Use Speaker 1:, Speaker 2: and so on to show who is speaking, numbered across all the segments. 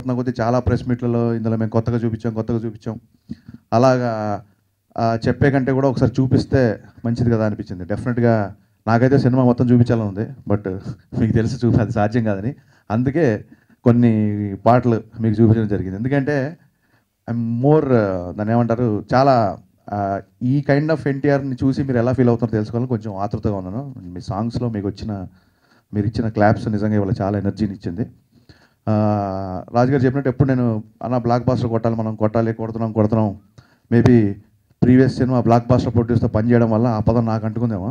Speaker 1: నా కొద్ది చాలా ప్రెస్ మీట్లలో ఇందులో మేము కొత్తగా చూపించాం కొత్తగా చూపించాం అలాగా ఆ, చెప్పే కంటే కూడా ఒకసారి చూపిస్తే మంచిది కదా అనిపించింది డెఫినెట్గా నాకైతే సినిమా మొత్తం చూపించాలని ఉంది బట్ మీకు తెలిసి చూపి అది సాధ్యం కాదని అందుకే కొన్ని పాటలు మీకు చూపించడం జరిగింది ఎందుకంటే ఐఎమ్ మోర్ దాన్ని ఏమంటారు చాలా ఆ, ఈ కైండ్ ఆఫ్ ఎన్టీఆర్ని చూసి మీరు ఎలా ఫీల్ అవుతారో తెలుసుకోవాలని కొంచెం ఆతృతగా ఉన్నాను మీ సాంగ్స్లో మీకు వచ్చిన మీరు ఇచ్చిన క్లాప్స్ నిజంగా ఇవాళ చాలా ఎనర్జీని ఇచ్చింది ఆ, రాజుగారు చెప్పినట్టు ఎప్పుడు నేను అన్న బ్లాక్ బాస్టర్ కొట్టాలి మనం కొట్టాలి కొడుతున్నాం కొడుతున్నాం maybe previous cinema blockbuster ప్రొడ్యూస్తో పనిచేయడం వల్ల ఆ పదం నాకు అంటుకుందేమో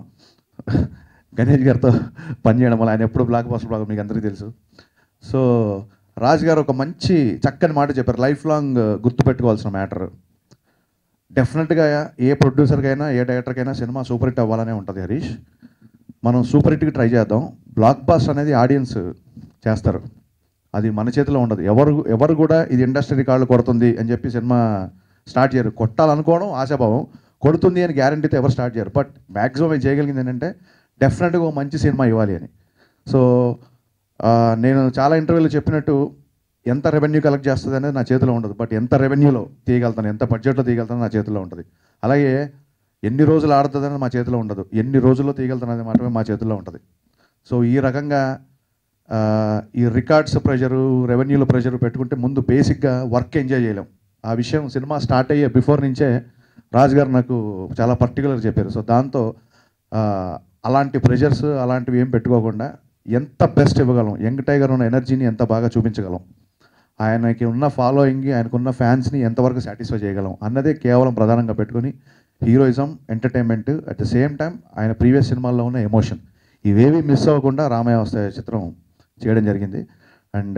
Speaker 1: గణేష్ గారితో పనిచేయడం వల్ల ఆయన ఎప్పుడు బ్లాక్ బాస్టర్ బ్లాక్ మీకు అందరికీ తెలుసు సో రాజు గారు ఒక మంచి చక్కని మాట చెప్పారు లైఫ్ లాంగ్ గుర్తుపెట్టుకోవాల్సిన మ్యాటర్ డెఫినెట్గా ఏ ప్రొడ్యూసర్కైనా ఏ డైరెక్టర్కైనా సినిమా సూపర్ హిట్ అవ్వాలనే ఉంటుంది హరీష్ మనం సూపర్ హిట్కి ట్రై చేద్దాం బ్లాక్ బాస్ అనేది ఆడియన్స్ చేస్తారు అది మన చేతిలో ఉండదు ఎవరు ఎవరు కూడా ఇది ఇండస్ట్రీ రికార్డులు కొడుతుంది అని చెప్పి సినిమా స్టార్ట్ చేయరు కొట్టాలనుకోవడం ఆశాభావం కొడుతుంది అని గ్యారంటీతో ఎవరు స్టార్ట్ చేయరు బట్ మ్యాక్సిమం ఏం చేయగలిగింది ఏంటంటే డెఫినెట్గా ఒక మంచి సినిమా ఇవ్వాలి అని సో ఆ, నేను చాలా ఇంటర్వ్యూలో చెప్పినట్టు ఎంత రెవెన్యూ కలెక్ట్ చేస్తుంది అనేది నా చేతిలో ఉండదు బట్ ఎంత రెవెన్యూలో తీయగలుగుతాను ఎంత బడ్జెట్లో తీయగలుగుతాను నా చేతిలో ఉంటుంది అలాగే ఎన్ని రోజులు ఆడుతుంది అనేది మా చేతిలో ఉండదు ఎన్ని రోజుల్లో తీయగలుగుతాను అనేది మాత్రమే మా చేతిలో ఉంటుంది సో ఈ రకంగా ఆ, ఈ రికార్డ్స్ ప్రెషరు రెవెన్యూల ప్రెషర్ పెట్టుకుంటే ముందు బేసిక్గా వర్క్ ఎంజాయ్ చేయలేం ఆ విషయం సినిమా స్టార్ట్ అయ్యే బిఫోర్ నుంచే రాజు గారు నాకు చాలా పర్టికులర్ చెప్పారు సో దాంతో ఆ, అలాంటి ప్రెషర్స్ అలాంటివి ఏం పెట్టుకోకుండా ఎంత బెస్ట్ ఇవ్వగలం యంగ్ టైగర్ ఉన్న ఎనర్జీని ఎంత బాగా చూపించగలం ఆయనకి ఉన్న ఫాలోయింగ్ ఆయనకున్న ఫ్యాన్స్ని ఎంతవరకు సాటిస్ఫై చేయగలం అన్నదే కేవలం ప్రధానంగా పెట్టుకొని heroism entertainment at the same time ఆయన ప్రీవియస్ సినిమాల్లో ఉన్న ఎమోషన్ ఇవేవి మిస్ అవ్వకుండా రామయ్య వస్తాయ చిత్రం చేయడం జరిగింది అండ్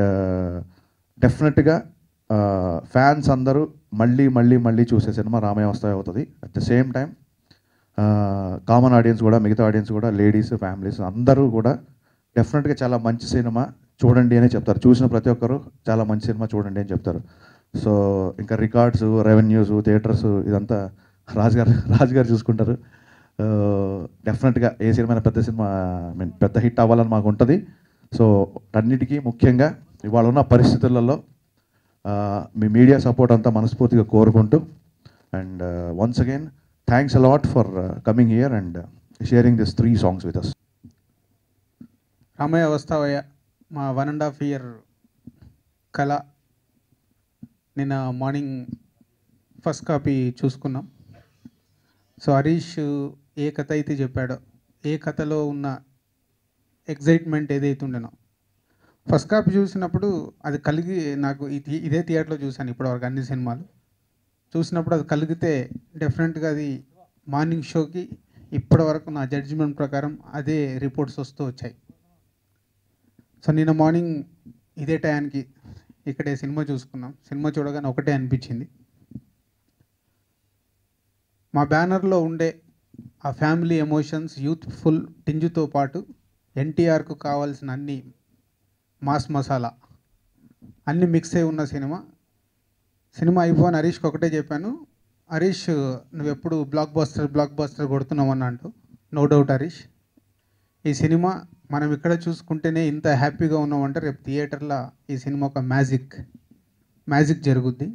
Speaker 1: డెఫినెట్గా ఫ్యాన్స్ అందరూ మళ్ళీ మళ్ళీ మళ్ళీ చూసే సినిమా రామయ్య వస్తాయ అవుతుంది at the same time common audience కూడా మిగతా ఆడియన్స్ కూడా లేడీస్ ఫ్యామిలీస్ అందరూ కూడా డెఫినెట్గా చాలా మంచి సినిమా చూడండి అని చెప్తారు చూసిన ప్రతి ఒక్కరు చాలా మంచి సినిమా చూడండి అని చెప్తారు సో ఇంకా రికార్డ్స్ రెవెన్యూస్ థియేటర్స్ ఇదంతా రాజుగారు రాజుగారు చూసుకుంటారు డెఫినెట్గా ఏ సినిమా పెద్ద సినిమా ఐ మీన్ పెద్ద హిట్ అవ్వాలని మాకు ఉంటుంది సో అన్నిటికీ ముఖ్యంగా ఇవాళ ఉన్న పరిస్థితులలో ఆ, మీ మీడియా సపోర్ట్ అంతా మనస్ఫూర్తిగా కోరుకుంటూ and once again thanks a lot for coming here and sharing this three songs with us
Speaker 2: Ramayya Vasthavayya మా వన్ అండ్ హాఫ్ ఇయర్ కళ నిన్న మార్నింగ్ ఫస్ట్ కాపీ చూసుకున్నాం సో హరీష్ ఏ కథ అయితే చెప్పాడో ఏ కథలో ఉన్న ఎగ్జైట్మెంట్ ఏదైతే ఉండేనో ఫస్ట్ కాపీ చూసినప్పుడు అది కలిగి నాకు ఇది ఇదే థియేటర్లో చూశాను ఇప్పటివరకు అన్ని సినిమాలు చూసినప్పుడు అది కలిగితే డెఫినెట్గా అది మార్నింగ్ షోకి ఇప్పటివరకు నా జడ్జిమెంట్ ప్రకారం అదే రిపోర్ట్స్ వస్తూ వచ్చాయి సో నిన్న మార్నింగ్ ఇదే టయానికి ఇక్కడే సినిమా చూసుకున్నాం సినిమా చూడగానే ఒకటే అనిపించింది మా బ్యానర్లో ఉండే ఆ ఫ్యామిలీ ఎమోషన్స్ యూత్ఫుల్ టింజుతో పాటు ఎన్టీఆర్కు కావాల్సిన అన్ని మాస్ మసాలా అన్ని మిక్స్ అయి ఉన్న సినిమా సినిమా అయిపోయిన హరీష్కి ఒకటే చెప్పాను హరీష్ నువ్వు ఎప్పుడు బ్లాక్ బస్టర్ బ్లాక్ బస్టర్ కొడుతున్నావు అని అంటూ నో డౌట్ హరీష్ ఈ సినిమా మనం ఇక్కడ చూసుకుంటేనే ఇంత హ్యాపీగా ఉన్నామంటే రేపు థియేటర్లో ఈ సినిమా ఒక మ్యాజిక్ మ్యాజిక్ జరుగుద్ది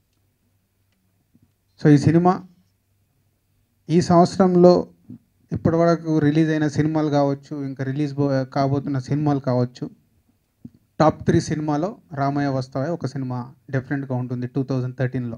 Speaker 2: సో ఈ సినిమా ఈ సంవత్సరంలో ఇప్పటివరకు రిలీజ్ అయిన సినిమాలు కావచ్చు ఇంకా రిలీజ్ బో కాబోతున్న సినిమాలు కావచ్చు టాప్ త్రీ సినిమాలో రామయ్య వస్తావే ఒక సినిమా డెఫినెట్గా ఉంటుంది టూ థౌజండ్ థర్టీన్లో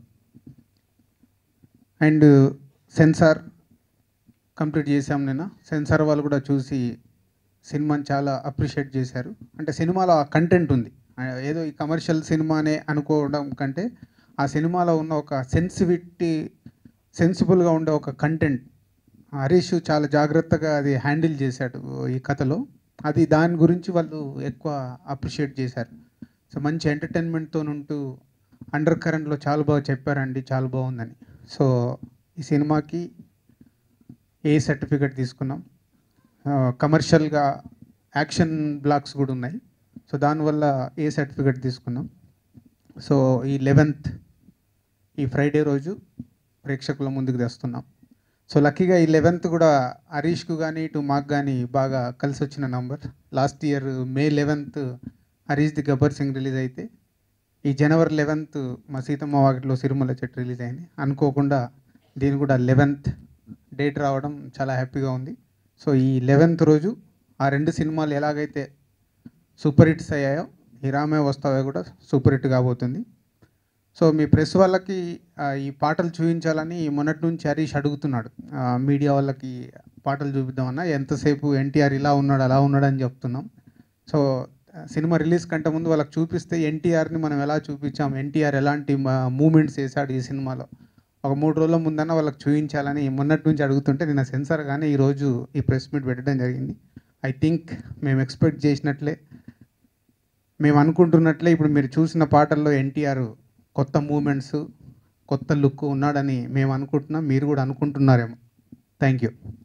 Speaker 2: అండ్ సెన్సార్ కంప్లీట్ చేసాం నిన్న సెన్సార్ వాళ్ళు కూడా చూసి సినిమాని చాలా అప్రిషియేట్ చేశారు అంటే సినిమాలో ఆ కంటెంట్ ఉంది ఆ ఏదో ఈ కమర్షియల్ సినిమానే అనుకోవడం కంటే ఆ సినిమాలో ఉన్న ఒక సెన్సివిటీ సెన్సిబుల్గా ఉండే ఒక కంటెంట్ హరీష్ చాలా జాగ్రత్తగా అది హ్యాండిల్ చేశాడు ఈ కథలో అది దాని గురించి వాళ్ళు ఎక్కువ అప్రిషియేట్ చేశారు సో మంచి ఎంటర్టైన్మెంట్తో ఉంటూ అండర్ కరెంట్లో చాలా బాగా చెప్పారండి చాలా బాగుందని సో ఈ సినిమాకి ఏ సర్టిఫికెట్ తీసుకున్నాం కమర్షియల్గా యాక్షన్ బ్లాక్స్ కూడా ఉన్నాయి సో దానివల్ల ఏ సర్టిఫికెట్ తీసుకున్నాం సో ఈ లెవెన్త్ ఈ ఫ్రైడే రోజు ప్రేక్షకుల ముందుకు తెస్తున్నాం సో లక్కీగా ఈ లెవెన్త్ కూడా హరీష్కు కానీ ఇటు మాకు కానీ బాగా కలిసి వచ్చిన number last year May eleventh Harish ది గబ్బర్ సింగ్ రిలీజ్ అయితే ఈ జనవరి లెవెన్త్ మా సీతమ్మ వాకిట్లో సిరిమల్ల చెట్టు రిలీజ్ అయింది అనుకోకుండా దీని కూడా లెవెన్త్ డేట్ రావడం చాలా హ్యాపీగా ఉంది సో ఈ లెవెన్త్ రోజు ఆ రెండు సినిమాలు ఎలాగైతే సూపర్ హిట్స్ అయ్యాయో ఈ రామే వస్తావే కూడా సూపర్ హిట్ కాబోతుంది సో మీ ప్రెస్ వాళ్ళకి ఆ, ఈ పాటలు చూపించాలని మొన్నటి నుంచి హరీష్ అడుగుతున్నాడు ఆ, మీడియా వాళ్ళకి పాటలు చూపిద్దామన్నా ఎంతసేపు ఎన్టీఆర్ ఇలా ఉన్నాడు అలా ఉన్నాడు అని చెప్తున్నాం సో ఆ, సినిమా రిలీజ్ కంటే ముందు వాళ్ళకి చూపిస్తే ఎన్టీఆర్ని మనం ఎలా చూపించాం ఎన్టీఆర్ ఎలాంటి మూమెంట్స్ చేశాడు ఈ సినిమాలో ఒక మూడు రోజుల ముందన్న వాళ్ళకి చూపించాలని మొన్నటి నుంచి అడుగుతుంటే నిన్న సెన్సార్ కానీ ఈరోజు ఈ ప్రెస్ మీట్ పెట్టడం జరిగింది ఐ థింక్ మేము ఎక్స్పెక్ట్ చేసినట్లే మేము అనుకుంటున్నట్లే ఇప్పుడు మీరు చూసిన పాటల్లో ఎన్టీఆర్ కొత్త మూమెంట్స్ కొత్త లుక్ ఉన్నాడని మేము అనుకుంటున్నాం మీరు కూడా అనుకుంటున్నారేమో థ్యాంక్ యూ